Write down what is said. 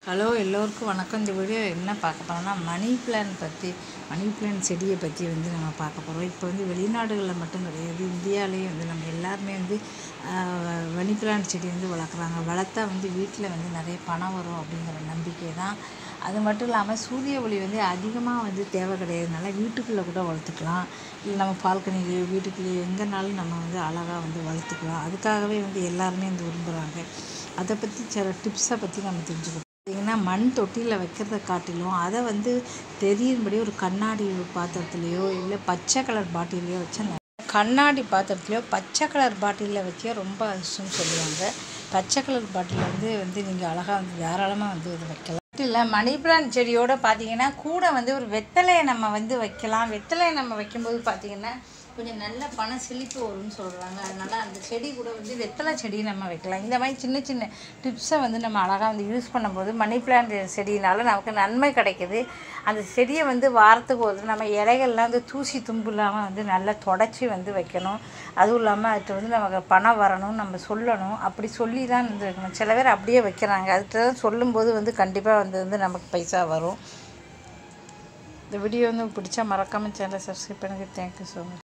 hello எல்லோருக்கும் வணக்கம் இந்த வீடியோ என்ன பார்க்க போகிறோம்னா மணி பிளான் பற்றி மணி பிளான் செடியை பற்றி வந்து நம்ம பார்க்க போகிறோம் இப்போ வந்து வெளிநாடுகளில் மட்டும் கிடையாது இந்தியாவிலேயும் வந்து நம்ம எல்லாருமே வந்து ஆஹ், மணி பிளான் செடி வந்து வளர்க்குறாங்க வளர்த்தா வந்து வீட்டில் வந்து நிறைய பணம் வரும் அப்படிங்கிற நம்பிக்கை தான் அது மட்டும் இல்லாமல் சூரிய ஒளி வந்து அதிகமாக வந்து தேவை கிடையாதுனால வீட்டுக்குள்ளே கூட வளர்த்துக்கலாம் இல்லை நம்ம பால்கனிலேயோ வீட்டுக்குள்ளேயோ எங்கேனாலும் நம்ம வந்து அழகாக வந்து வளர்த்துக்கலாம் அதுக்காகவே வந்து எல்லாருமே வந்து விரும்புகிறாங்க அதை பற்றி சில டிப்ஸை பற்றி நம்ம தெரிஞ்சுக்கணும் பார்த்தீங்கன்னா மண் தொட்டியில் வைக்கிறத காட்டிலும் அதை வந்து தெரியும்படி ஒரு கண்ணாடி பாத்திரத்துலேயோ இல்லை பச்சை கலர் பாட்டிலையோ வச்சா நல்ல- கண்ணாடி பாத்திரத்துலையோ பச்சை கலர் பாட்டிலில் வச்சா ரொம்ப அதிர்ஷ்டம்னு சொல்லுவாங்க பச்சை கலர் பாட்டிலில் வந்து வந்து நீங்கள் அழகாக வந்து தாராளமாக வந்து இது வைக்கலாம் இல்லை மணி பிளான்ட் செடியோட பார்த்தீங்கன்னா கூட வந்து ஒரு வெத்தலையை நம்ம வந்து வைக்கலாம் வெத்தலையை நம்ம வைக்கும்போது பார்த்தீங்கன்னா கொஞ்சம் நல்ல பண செழிப்பு வரும்னு சொல்கிறாங்க அதனால அந்த செடி கூட வந்து வெத்தலை செடி நம்ம வைக்கலாம் இந்த மாதிரி சின்ன சின்ன டிப்ஸை வந்து நம்ம அழகாக வந்து யூஸ் பண்ணும்போது மணி பிளான்ட் செடியினால நமக்கு நன்மை கிடைக்குது அந்த செடியை வந்து வாரத்துக்கு ஒரு நம்ம இலைகள்லாம் வந்து தூசி தும்பு இல்லாமல் வந்து நல்லா தொடச்சி வந்து வைக்கணும் அதுவும் இல்லாமல் அதுக்கு வந்து நமக்கு பணம் வரணும் நம்ம சொல்லணும் அப்படி சொல்லி தான் வந்து இருக்கணும் சில பேர் அப்படியே வைக்கிறாங்க அதுக்கு தான் சொல்லும்போது வந்து கண்டிப்பாக வந்து வந்து நமக்கு பைசா வரும் இந்த வீடியோ வந்து பிடிச்சா மறக்காமல் சேனலை சப்ஸ்கிரைப் பண்ணுங்கள் தேங்க்யூ ஸோ மச்